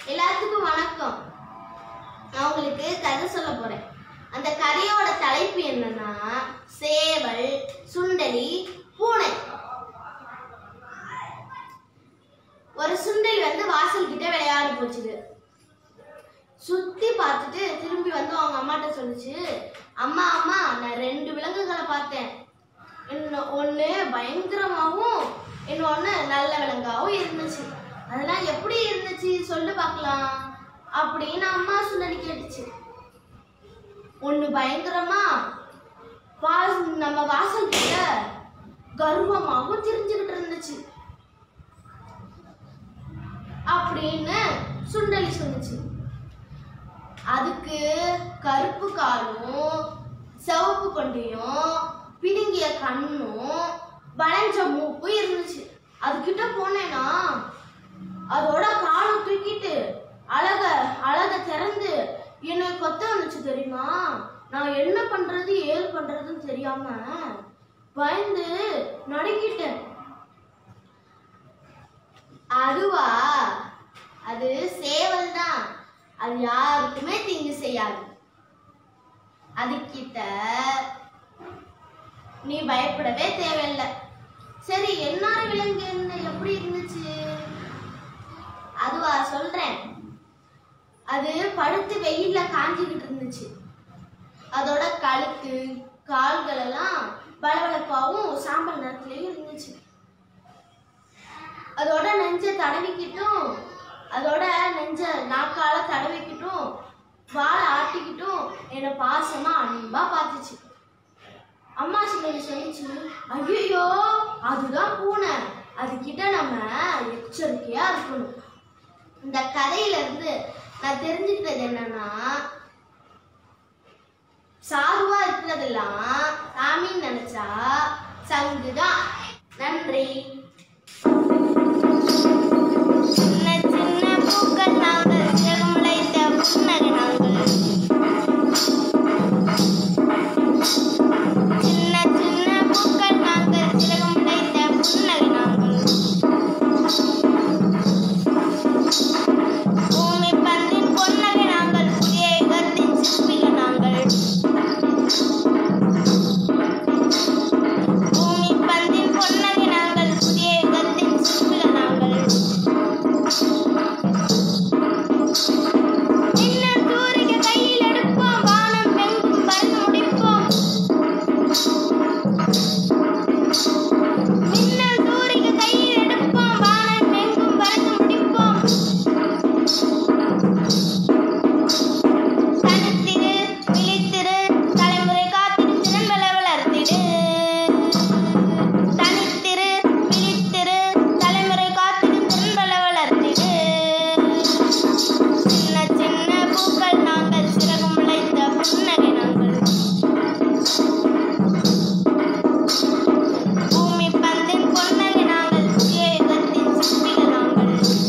எல்லாத்துக்கும் வணக்கம் நான் உங்களுக்கு கதை சொல்ல போறேன் அந்த கதையோட தலைப்பு என்னன்னா சேவல் சுண்டலி பூனை ஒரு சுண்டலி வந்து வாசல் கிட்ட விளையாட போச்சுது சுத்தி பார்த்துட்டு திரும்பி வந்து அவங்க அம்மாட்ட சொல்லுச்சு அம்மா அம்மா நான் ரெண்டு விலங்குகளை பார்த்தேன் இன்னும் ஒன்று பயங்கரமாகவும் இன்னொன்று நல்ல விலங்காகவும் இருந்துச்சு அதெல்லாம் எப்படி இருந்துச்சு சொல்லு பார்க்கலாம் அப்படின்னு அம்மா சுண்டலி கேட்டுச்சு ஒன்று பயங்கரமா வா நம்ம வாசல் கிட்ட கர்வமாகவும் தெரிஞ்சுக்கிட்டு இருந்துச்சு அப்படின்னு சுண்டலி சொன்னுச்சு அதுக்கு கருப்பு காலும் சிவப்பு கொண்டையும் பிடுங்கிய கண்ணும் வளைஞ்ச மூக்கும் இருந்துச்சு அதுகிட்ட போனேன்னா அதோட காலை தூக்கிட்டு அழக அழக திறந்து என்னை கொத்த வந்துச்சு தெரியுமா நான் என்ன பண்றது ஏது பண்றதுன்னு தெரியாம பயந்து நடுக்கிட்டேன் அதுவா அது சேவல் தான் அது யாருக்குமே தீங்கு செய்யாது அதுகிட்ட நீ பயப்படவே தேவையில்லை சரி என்னார விலங்கு என்ன எப்படி இருந்துச்சு அதுவா சொல்றேன் அது படுத்து வெயில்ல காஞ்சிக்கிட்டு இருந்துச்சு அதோட கழுத்து கால்கள் எல்லாம் பளபளப்பாவும் சாம்பல் நிறத்துலயும் இருந்துச்சு அதோட நெஞ்ச தடவிக்கிட்டும் அதோட நெஞ்ச நாக்கால தடவிக்கிட்டும் வாழை ஆட்டிக்கிட்டும் என்னை பாசமா அன்பா பார்த்துச்சு அம்மா சொல்லி சொல்லிச்சு ஐயோ அதுதான் பூனை அதுகிட்ட நம்ம எச்சரிக்கையா இருக்கணும் இந்த கதையில இருந்து நான் தெரிஞ்சுக்கிட்டது என்னன்னா சாதுவா இருக்கிறதெல்லாம் சாமின்னு நினைச்சா சங்குதான் நன்றி சின்ன சின்ன பூக்கள் நாங்கள் சிறகுமுளைத்த புன்னகை நாங்கள் சின்ன சின்ன பூக்கள் நாங்கள் சிறகுமுளைத்த புன்னகை நாங்கள் பூமி பந்தின் பொன்னகை நாங்கள் புதிய யுகத்தின் சிற்பிகள் நாங்கள் பூமி பந்தின் பொன்னகை நாங்கள் புதிய யுகத்தின் சிற்பிகள் நாங்கள் மின்னல் தூரிக கையில் எடுப்போம் வானம் எங்கும் பறந்து முடிப்போம் மின்னல் தூரிக கையில் எடுப்போம் வானம் எங்கும் பறந்து முடிப்போம் தனித்திரு விழித்திரு தலைமுறை காத்திரு திறன்பல வளர்த்திடு தனித்திரு விழித்திரு தலைமுறை காத்திரு திறன்பல வளர்த்திடு சின்ன சின்ன பூக்கள் நாங்கள் சிறகு முளைத்த புன்னகை நாங்கள் பூமி பந்தின் பொன்னகை நாங்கள் புதிய யுகத்தின் சிற்பிகள் நாங்கள்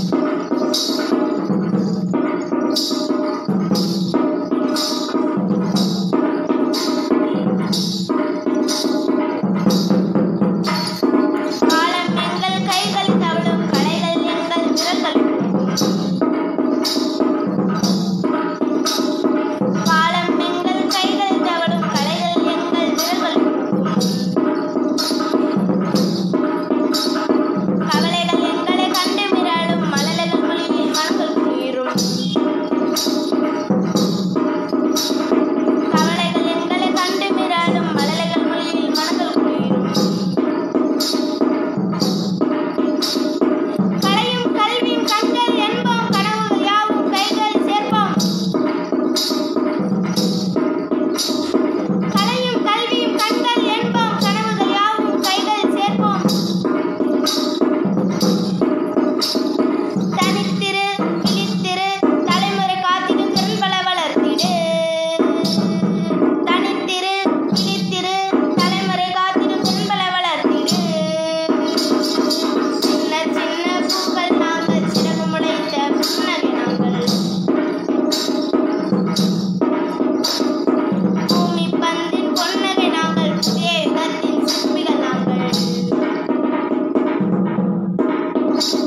காலம் எங்கள் கைகள் தவழும் கலைகள் எங்கள் விரல்கள் காலம் எங்கள் கைகள் தவழும் கலைகள் எங்கள் விரல்கள் கவலைகள் எங்களை கண்டு மிரளும் மலர்கள் மொழியில் மனங்கள் குளிரும் கவலைகள் எங்களை கண்டு மிரளும் மலர்கள் மொழியில் மனங்கள் குளிரும் கலையும் கல்வியும் கண்கள் என்போம் கனவுகள் யாவும் கைகள் சேர்ப்போம் கலையும் கல்வியும் கண்கள் என்போம் கனவுகள் யாவும் கைகள் சேர்ப்போம் தனித்திரு விழித்திரு தலைமுறை காத்திடு திறன்பல வளர்த்திடு தனித்திரு விழித்திரு தலைமுறை காத்திடு திறன்பல வளர்த்திடு சின்ன சின்ன பூக்கள் நாங்கள் சிறகு முளைத்த புன்னகை நாங்கள் பூமி பந்தின் பொன்னகை நாங்கள் புதிய யுகத்தின் சிற்பிகள் நாங்கள்